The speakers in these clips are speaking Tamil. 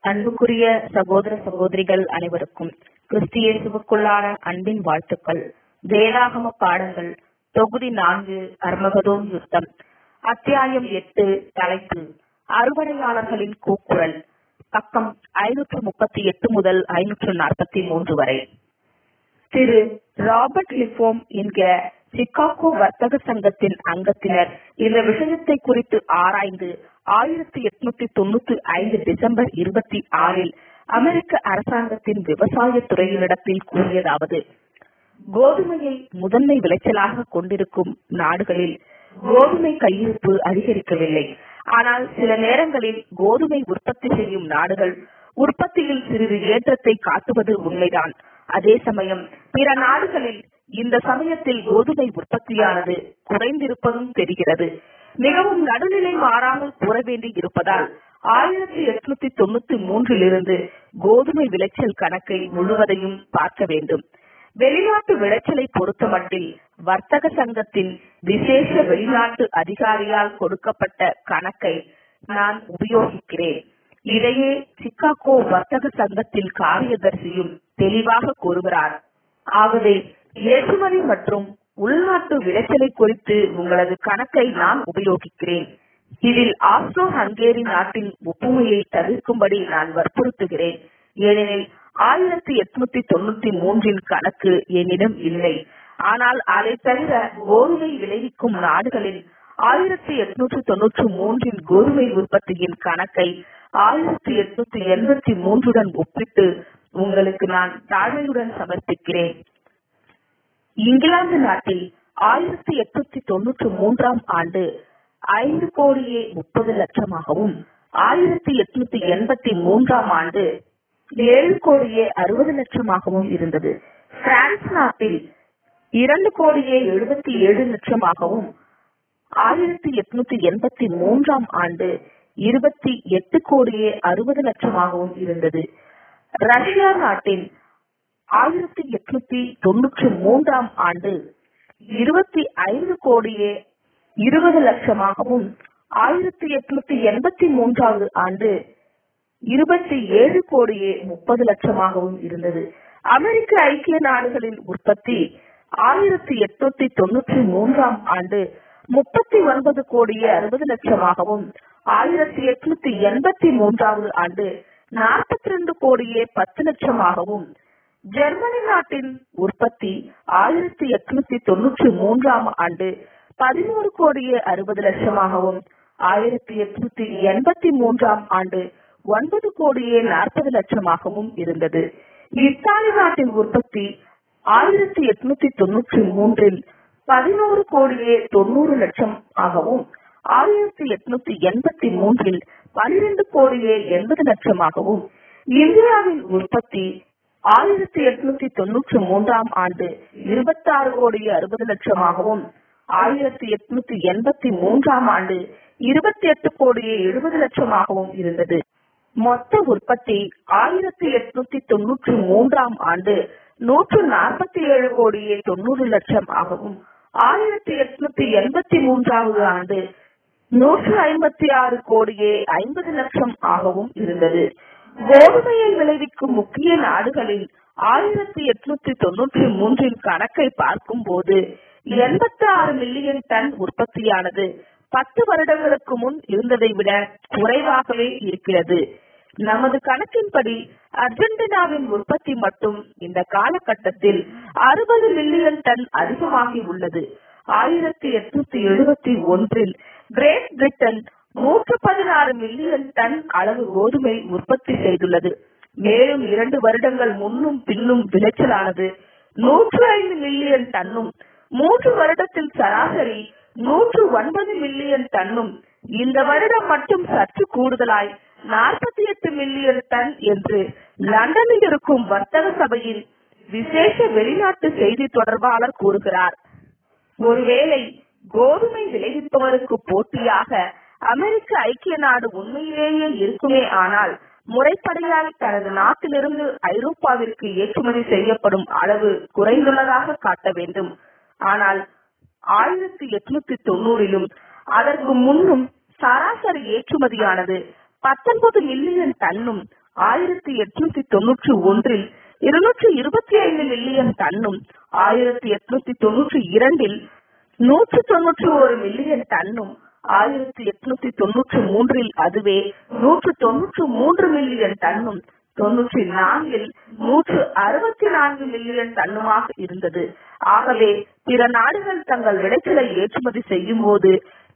அன்புக்குரிய சகோதர சகோதரிகள் அனைவருக்கும் கிறிஸ்தியேசுவுக்குள்ளான அன்பின் வாழ்த்துக்கள் வேதாகம பாடங்கள் தொகுதி நான்கு அர்மகதோன் யுத்தம் அத்தியாயம் எட்டு தலைப்பு அறுவடையாளர்களின் கூக்குரல் பக்கம் ஐநூற்று முப்பத்தி எட்டு முதல் ஐநூற்று நாற்பத்தி மூன்று வரை திரு ராபர்ட் லிஃபோம் என்கிற சிகாகோ வர்த்தக சங்கத்தின் அங்கத்தினர் இந்த விஷயத்தை குறித்து ஆராய்ந்து ஆயிரத்தி எட்நூத்தி தொண்ணூத்தி ஐந்து டிசம்பர் இருபத்தி ஆறில் அமெரிக்க அரசாங்கத்தின் விவசாய துறையினிடத்தில் கூறியதாவது கோதுமையை முதன்மை விளைச்சலாக கொண்டிருக்கும் நாடுகளில் கோதுமை கையிருப்பு அதிகரிக்கவில்லை ஆனால் சில நேரங்களில் கோதுமை உற்பத்தி செய்யும் நாடுகள் உற்பத்தியில் சிறிது ஏற்றத்தை காட்டுவது உண்மைதான் அதே சமயம் பிற நாடுகளில் இந்த சமயத்தில் கோதுமை உற்பத்தியானது குறைந்திருப்பதும் தெரிகிறது மிகவும் நடுநிலை மாறாமல் கூற வேண்டி இருப்பதால் ஆயிரத்தி எட்நூத்தி தொண்ணூத்தி மூன்றிலிருந்து கோதுமை விளைச்சல் கணக்கை முழுவதையும் பார்க்க வேண்டும் வெளிநாட்டு விளைச்சலை பொறுத்தமட்டில் வர்த்தக சங்கத்தின் விசேஷ வெளிநாட்டு அதிகாரியால் கொடுக்கப்பட்ட கணக்கை நான் உபயோகிக்கிறேன் இதையே சிக்காகோ வர்த்தக சங்கத்தின் காரியதர்சியும் தெளிவாக கூறுகிறார் ஆகவே ஏற்றுமதி மற்றும் உள்நாட்டு விளைச்சலை குறித்து உங்களது கணக்கை நான் உபயோகிக்கிறேன் இதில் ஆஸ்ட்ரோ ஹங்கேரி நாட்டின் ஒப்புமையை தவிர்க்கும்படி நான் வற்புறுத்துகிறேன் ஏனெனில் ஆயிரத்தி எட்நூத்தி தொண்ணூத்தி மூன்றின் கணக்கு என்னிடம் இல்லை ஆனால் அதை தவிர கோதுமை விளைவிக்கும் நாடுகளில் ஆயிரத்தி எட்நூற்றி தொன்னூற்றி மூன்றின் கோதுமை உற்பத்தியின் கணக்கை ஆயிரத்தி எட்நூத்தி எண்பத்தி மூன்றுடன் ஒப்பிட்டு உங்களுக்கு நான் தாழ்மையுடன் சமர்ப்பிக்கிறேன் இங்கிலாந்து நாட்டில் ஆயிரத்தி எட்நூத்தி தொன்னூற்றி மூன்றாம் ஆண்டு ஐந்து கோடியே முப்பது லட்சமாகவும் ஆயிரத்தி எட்நூத்தி எண்பத்தி மூன்றாம் ஆண்டு ஏழு கோடியே அறுபது லட்சமாகவும் இருந்தது பிரான்ஸ் நாட்டில் இரண்டு கோடியே எழுபத்தி ஏழு லட்சமாகவும் ஆயிரத்தி எட்நூத்தி எண்பத்தி மூன்றாம் ஆண்டு இருபத்தி எட்டு கோடியே அறுபது லட்சமாகவும் இருந்தது ரஷ்யா நாட்டில் ஆயிரத்தி எட்நூத்தி தொன்னூற்றி மூன்றாம் ஆண்டு இருபத்தி ஐந்து கோடியே இருபது லட்சமாகவும் ஆயிரத்தி எட்நூத்தி எண்பத்தி மூன்றாவது ஆண்டு இருபத்தி ஏழு கோடியே முப்பது லட்சமாகவும் இருந்தது அமெரிக்க ஐக்கிய நாடுகளின் உற்பத்தி ஆயிரத்தி எட்நூத்தி தொன்னூற்றி மூன்றாம் ஆண்டு முப்பத்தி ஒன்பது கோடியே அறுபது லட்சமாகவும் ஆயிரத்தி எட்நூத்தி எண்பத்தி மூன்றாவது ஆண்டு நாற்பத்தி ரெண்டு கோடியே பத்து லட்சமாகவும் ஜெர்மனி நாட்டின் உற்பத்தி ஆயிரத்தி எட்நூத்தி தொன்னூற்றி மூன்றாம் ஆண்டு பதினோரு கோடியே அறுபது லட்சமாகவும் ஆயிரத்தி எட்நூத்தி எண்பத்தி மூன்றாம் ஆண்டு ஒன்பது கோடியே நாற்பது லட்சமாகவும் இருந்தது இத்தாலி நாட்டின் உற்பத்தி ஆயிரத்தி எட்நூத்தி தொன்னூற்றி மூன்றில் பதினோரு கோடியே தொண்ணூறு லட்சம் ஆகவும் ஆயிரத்தி எட்நூத்தி எண்பத்தி மூன்றில் பனிரெண்டு கோடியே எண்பது லட்சமாகவும் இந்தியாவின் உற்பத்தி ஆயிரத்தி எட்நூத்தி தொன்னூற்றி மூன்றாம் ஆண்டு இருபத்தி ஆறு கோடியே அறுபது லட்சமாகவும் ஆயிரத்தி எட்நூத்தி எண்பத்தி மூன்றாம் ஆண்டு இருபத்தி எட்டு கோடியே எழுபது லட்சமாகவும் இருந்தது மொத்த உற்பத்தி ஆயிரத்தி எட்நூத்தி தொன்னூற்றி மூன்றாம் ஆண்டு நூற்று நாற்பத்தி ஏழு கோடியே தொண்ணூறு லட்சம் ஆகவும் ஆயிரத்தி எட்நூத்தி எண்பத்தி மூன்றாவது ஆண்டு நூற்று ஐம்பத்தி ஆறு கோடியே ஐம்பது லட்சம் ஆகவும் இருந்தது கோதுமையை விளைவிக்கும் முக்கிய நாடுகளில் ஆயிரத்தி எட்நூத்தி தொன்னூற்றி மூன்றின் கணக்கை பார்க்கும் போது எண்பத்தி ஆறு மில்லியன் டன் உற்பத்தியானது பத்து வருடங்களுக்கு முன் இருந்ததை விட குறைவாகவே இருக்கிறது நமது கணக்கின்படி அர்ஜென்டினாவின் உற்பத்தி மட்டும் இந்த காலகட்டத்தில் அறுபது மில்லியன் டன் அதிகமாகி உள்ளது ஆயிரத்தி எட்நூத்தி எழுபத்தி ஒன்றில் கிரேட் பிரிட்டன் நூற்று பதினாறு மில்லியன் டன் அளவு கோதுமை உற்பத்தி செய்துள்ளது மேலும் இரண்டு வருடங்கள் முன்னும் பின்னும் விளைச்சலானது நூற்று ஐந்து மில்லியன் டன்னும் மூன்று வருடத்தில் சராசரி நூற்று ஒன்பது மில்லியன் டன்னும் இந்த வருடம் மட்டும் சற்று கூடுதலாய் நாற்பத்தி எட்டு மில்லியன் டன் என்று லண்டனில் இருக்கும் வர்த்தக சபையின் விசேஷ வெளிநாட்டு செய்தி தொடர்பாளர் கூறுகிறார் ஒருவேளை கோதுமை விளைவிப்பவருக்கு போட்டியாக அமெரிக்க ஐக்கிய நாடு உண்மையிலேயே இருக்குமே ஆனால் முறைப்படியாக தனது நாட்டிலிருந்து ஐரோப்பாவிற்கு ஏற்றுமதி செய்யப்படும் அளவு குறைந்துள்ளதாக காட்ட வேண்டும் ஆனால் ஆயிரத்தி எட்நூத்தி தொண்ணூறிலும் அதற்கு முன்னும் சராசரி ஏற்றுமதியானது பத்தொன்பது மில்லியன் டன்னும் ஆயிரத்தி எட்நூத்தி தொன்னூற்றி ஒன்றில் இருநூற்றி இருபத்தி ஐந்து மில்லியன் டன்னும் ஆயிரத்தி எட்நூத்தி தொன்னூற்றி இரண்டில் நூற்றி தொன்னூற்றி ஒரு மில்லியன் டன்னும் ஆயிரத்தி எட்நூத்தி தொன்னூற்றி மூன்றில் அதுவே நூற்று தொன்னூற்றி மூன்று மில்லியன் டன்னும் தொன்னூற்றி நான்கில் நூற்று அறுபத்தி நான்கு மில்லியன் டன்னுமாக இருந்தது ஆகவே பிற நாடுகள் தங்கள் விளைச்சலை ஏற்றுமதி செய்யும் போது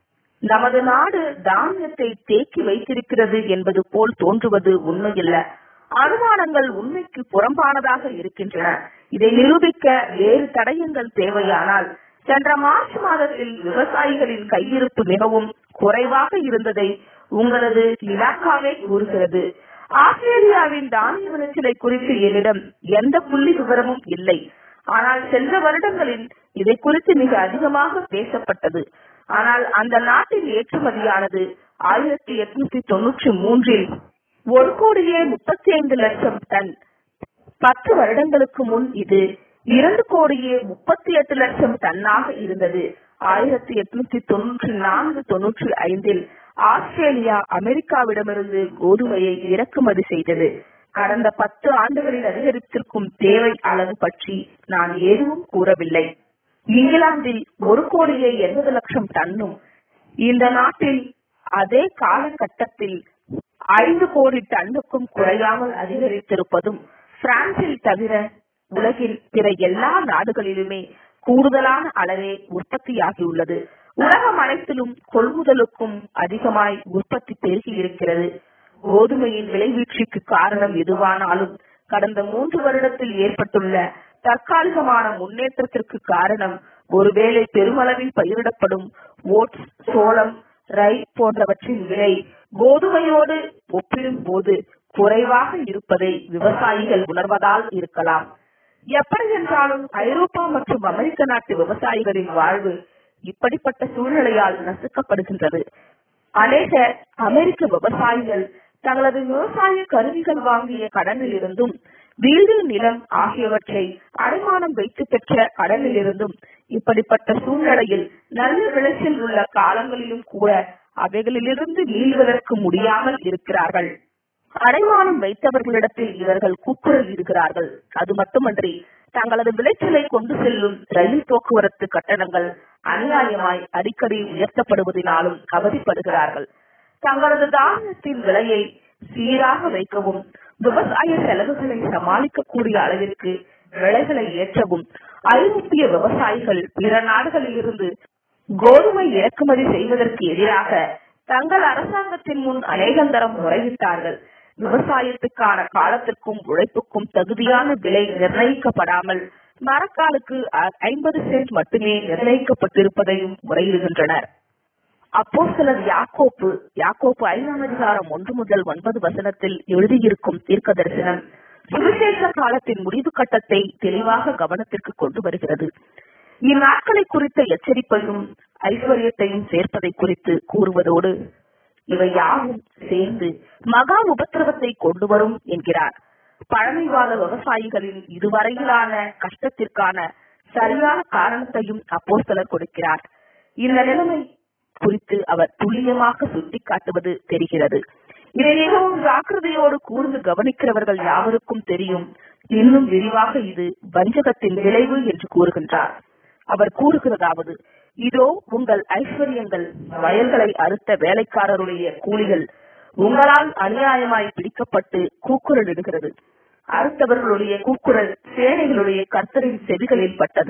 நமது நாடு தானியத்தை தேக்கி வைத்திருக்கிறது என்பது போல் தோன்றுவது உண்மையில்ல அனுமானங்கள் உண்மைக்கு புறம்பானதாக இருக்கின்றன இதை நிரூபிக்க வேறு தடயங்கள் தேவையானால் சென்ற மார்ச் மாதத்தில் விவசாயிகளின் கையிருப்பு மிகவும் குறைவாக இருந்ததை உங்களது இலாக்காவே கூறுகிறது ஆஸ்திரேலியாவின் தானிய விளைச்சலை குறித்து என்னிடம் எந்த புள்ளி விவரமும் இல்லை ஆனால் சென்ற வருடங்களில் இதை குறித்து மிக அதிகமாக பேசப்பட்டது ஆனால் அந்த நாட்டின் ஏற்றுமதியானது ஆயிரத்தி எட்நூத்தி தொன்னூற்றி மூன்றில் ஒரு கோடியே முப்பத்தி ஐந்து லட்சம் டன் பத்து வருடங்களுக்கு முன் இது இரண்டு கோடியே முப்பத்தி எட்டு லட்சம் டன்னாக இருந்தது ஆயிரத்தி எட்நூத்தி தொன்னூற்றி நான்கு தொன்னூற்றி ஐந்தில் ஆஸ்திரேலியா அமெரிக்காவிடமிருந்து கோதுமையை இறக்குமதி செய்தது கடந்த பத்து ஆண்டுகளில் அதிகரித்திருக்கும் தேவை அளவு பற்றி நான் எதுவும் கூறவில்லை இங்கிலாந்தில் ஒரு கோடியே எண்பது லட்சம் டன்னும் இந்த நாட்டில் அதே காலகட்டத்தில் ஐந்து கோடி டன்னுக்கும் குறையாமல் அதிகரித்திருப்பதும் பிரான்சில் தவிர உலகின் பிற எல்லா நாடுகளிலுமே கூடுதலான அளவே உற்பத்தியாகியுள்ளது உலகம் அனைத்திலும் கொள்முதலுக்கும் அதிகமாய் உற்பத்தி பெருகி இருக்கிறது கோதுமையின் விளைவீழ்ச்சிக்கு காரணம் எதுவானாலும் கடந்த மூன்று வருடத்தில் ஏற்பட்டுள்ள தற்காலிகமான முன்னேற்றத்திற்கு காரணம் ஒருவேளை பெருமளவில் பயிரிடப்படும் ஓட்ஸ் சோளம் ரை போன்றவற்றின் விலை கோதுமையோடு ஒப்பிடும் போது குறைவாக இருப்பதை விவசாயிகள் உணர்வதால் இருக்கலாம் எப்படி என்றாலும் ஐரோப்பா மற்றும் அமெரிக்க நாட்டு விவசாயிகளின் வாழ்வு இப்படிப்பட்ட சூழ்நிலையால் நசுக்கப்படுகின்றது அநேக அமெரிக்க விவசாயிகள் தங்களது விவசாய கருவிகள் வாங்கிய கடனில் இருந்தும் வீடு நிலம் ஆகியவற்றை அடைமானம் வைத்து பெற்ற கடனில் இருந்தும் இப்படிப்பட்ட சூழ்நிலையில் நல்ல விளைச்சல் உள்ள காலங்களிலும் கூட அவைகளிலிருந்து மீள்வதற்கு முடியாமல் இருக்கிறார்கள் அடைமானம் வைத்தவர்களிடத்தில் இவர்கள் கூக்குரல் இடுகிறார்கள் அது மட்டுமன்றி தங்களது விளைச்சலை கொண்டு செல்லும் ரயில் போக்குவரத்து கட்டணங்கள் அநியாயமாய் அடிக்கடி உயர்த்தப்படுவதனாலும் அவதிப்படுகிறார்கள் தங்களது தானியத்தின் விலையை சீராக வைக்கவும் விவசாய செலவுகளை சமாளிக்கக்கூடிய அளவிற்கு விலைகளை ஏற்றவும் ஐரோப்பிய விவசாயிகள் பிற நாடுகளில் இருந்து கோதுமை இறக்குமதி செய்வதற்கு எதிராக தங்கள் அரசாங்கத்தின் முன் அநேகந்தரம் முறையிட்டார்கள் விவசாயத்துக்கான காலத்திற்கும் உழைப்புக்கும் தகுதியான விலை நிர்ணயிக்கப்படாமல் மரக்காலுக்கு ஐம்பது சென்ட் மட்டுமே நிர்ணயிக்கப்பட்டிருப்பதையும் முறையிடுகின்றனர் அப்போ சிலர் யாக்கோப்பு யாக்கோப்பு ஐந்தாம் அதிகாரம் ஒன்று முதல் ஒன்பது வசனத்தில் எழுதியிருக்கும் தீர்க்க தரிசனம் சுவிசேஷ காலத்தின் முடிவு கட்டத்தை தெளிவாக கவனத்திற்கு கொண்டு வருகிறது இந்நாட்களை குறித்த எச்சரிப்பையும் ஐஸ்வர்யத்தையும் சேர்ப்பதை குறித்து கூறுவதோடு இவை யாவும் சேர்ந்து மகா உபத்திரவத்தை கொண்டு வரும் என்கிறார் பழமைவாத விவசாயிகளின் இதுவரையிலான கஷ்டத்திற்கான சரியான காரணத்தையும் அப்போ சிலர் கொடுக்கிறார் இந்த நிலைமை குறித்து அவர் துல்லியமாக சுட்டிக்காட்டுவது தெரிகிறது இதை மிகவும் ஜாக்கிரதையோடு கூர்ந்து கவனிக்கிறவர்கள் யாவருக்கும் தெரியும் இன்னும் விரிவாக இது வஞ்சகத்தின் விளைவு என்று கூறுகின்றார் அவர் கூறுகிறதாவது இதோ உங்கள் ஐஸ்வர்யங்கள் வயல்களை அறுத்த வேலைக்காரருடைய கூலிகள் உங்களால் அநியாயமாய் பிடிக்கப்பட்டு கூக்குரல் இடுகிறது அறுத்தவர்களுடைய கூக்குரல் சேனைகளுடைய கர்த்தரின் செவிகளில் பட்டது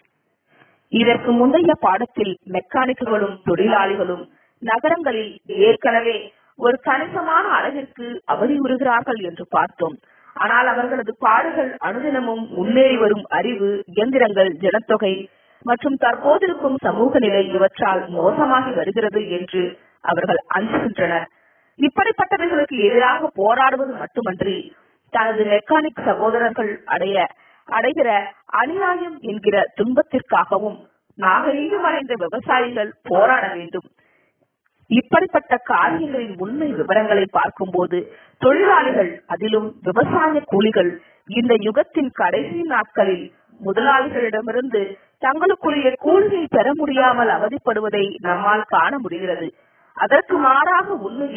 இதற்கு முந்தைய பாடத்தில் மெக்கானிக்குகளும் தொழிலாளிகளும் நகரங்களில் ஏற்கனவே ஒரு கணிசமான அளவிற்கு அவதியுறுகிறார்கள் என்று பார்த்தோம் ஆனால் அவர்களது பாடுகள் அனுதினமும் முன்னேறி வரும் அறிவு இயந்திரங்கள் ஜனத்தொகை மற்றும் தற்போதிருக்கும் சமூக நிலை இவற்றால் மோசமாகி வருகிறது என்று அவர்கள் அஞ்சுகின்றனர் இப்படிப்பட்டவர்களுக்கு எதிராக போராடுவது மட்டுமன்றி தனது மெக்கானிக் சகோதரர்கள் அடைய அடைகிற அநியாயம் என்கிற துன்பத்திற்காகவும் நாகரீகம் அடைந்த விவசாயிகள் போராட வேண்டும் இப்படிப்பட்ட காரியங்களின் உண்மை விவரங்களை பார்க்கும்போது தொழிலாளிகள் அதிலும் விவசாய கூலிகள் இந்த யுகத்தின் கடைசி நாட்களில் முதலாளிகளிடமிருந்து தங்களுக்குரிய கூலியை பெற முடியாமல் அவதிப்படுவதை நம்மால் காண முடிகிறது அதற்கு மாறாக உண்மையில்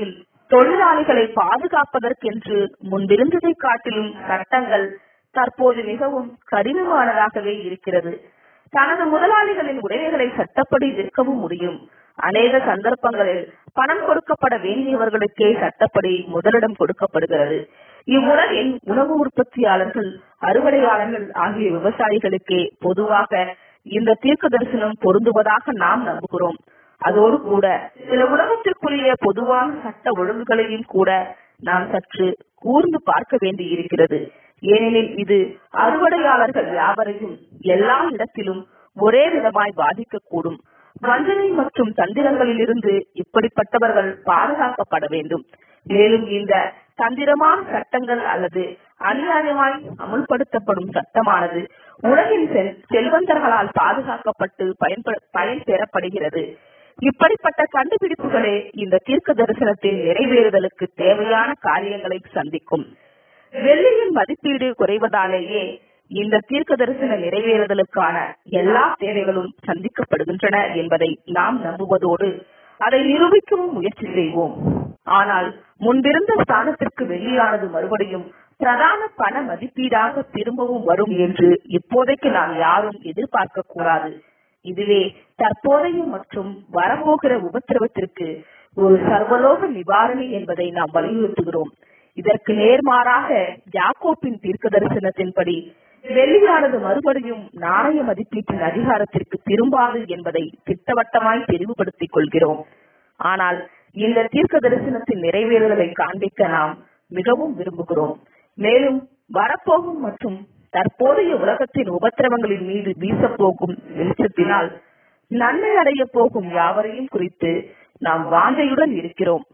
தொழிலாளிகளை பாதுகாப்பதற்கென்று முன்பிருந்ததை காட்டிலும் சட்டங்கள் தற்போது மிகவும் கடினமானதாகவே இருக்கிறது தனது முதலாளிகளின் உடைமைகளை சட்டப்படி விற்கவும் முடியும் அநேக சந்தர்ப்பங்களில் பணம் கொடுக்கப்பட வேண்டியவர்களுக்கே சட்டப்படி முதலிடம் கொடுக்கப்படுகிறது இவ்வுலகில் உணவு உற்பத்தியாளர்கள் அறுவடையாளர்கள் ஆகிய விவசாயிகளுக்கே பொதுவாக இந்த தீர்க்க தரிசனம் பொருந்துவதாக நாம் நம்புகிறோம் அதோடு கூட சில உலகத்திற்குரிய பொதுவான சட்ட ஒழுங்குகளையும் கூட நாம் சற்று கூர்ந்து பார்க்க வேண்டி இருக்கிறது ஏனெனில் இது அறுவடையாளர்கள் யாவரையும் எல்லா இடத்திலும் ஒரே விதமாய் பாதிக்கக்கூடும் வஞ்சனை மற்றும் தந்திரங்களிலிருந்து இப்படிப்பட்டவர்கள் பாதுகாக்கப்பட வேண்டும் மேலும் இந்த தந்திரமான சட்டங்கள் அல்லது அநியாயமாய் அமுல்படுத்தப்படும் சட்டமானது உலகின் செல்வந்தர்களால் பாதுகாக்கப்பட்டு பயன்ப பயன் பெறப்படுகிறது இப்படிப்பட்ட கண்டுபிடிப்புகளே இந்த தீர்க்க தரிசனத்தின் நிறைவேறுதலுக்கு தேவையான காரியங்களை சந்திக்கும் வெள்ளியின் மதிப்பீடு குறைவதாலேயே இந்த தீர்க்க தரிசன நிறைவேறுதலுக்கான எல்லா தேவைகளும் சந்திக்கப்படுகின்றன என்பதை நாம் நம்புவதோடு அதை நிரூபிக்கவும் முயற்சி செய்வோம் ஆனால் முன்பிருந்த ஸ்தானத்திற்கு வெள்ளியானது மறுபடியும் பிரதான பண மதிப்பீடாக திரும்பவும் வரும் என்று இப்போதைக்கு நாம் யாரும் எதிர்பார்க்க கூடாது இதுவே தற்போதைய மற்றும் வரப்போகிற உபத்திரவத்திற்கு ஒரு சர்வலோக நிவாரணி என்பதை நாம் வலியுறுத்துகிறோம் இதற்கு நேர்மாறாக யாக்கோப்பின் தீர்க்க தரிசனத்தின்படி வெள்ளியானது மறுபடியும் நாணய மதிப்பீட்டின் அதிகாரத்திற்கு திரும்பாது என்பதை திட்டவட்டமாய் தெரிவுபடுத்திக் கொள்கிறோம் ஆனால் இந்த தீர்க்க தரிசனத்தின் நிறைவேறுதலை காண்பிக்க நாம் மிகவும் விரும்புகிறோம் மேலும் வரப்போகும் மற்றும் தற்போதைய உலகத்தின் உபத்திரவங்களின் மீது வீசப்போகும் வெளிச்சத்தினால் நன்மை அடைய போகும் யாவரையும் குறித்து நாம் வாஞ்சையுடன் இருக்கிறோம்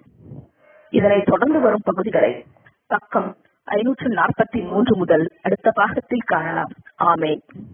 இதனை தொடர்ந்து வரும் பகுதிகளை பக்கம் ஐநூற்று நாற்பத்தி மூன்று முதல் அடுத்த பாகத்தில் காணலாம் ஆமேன்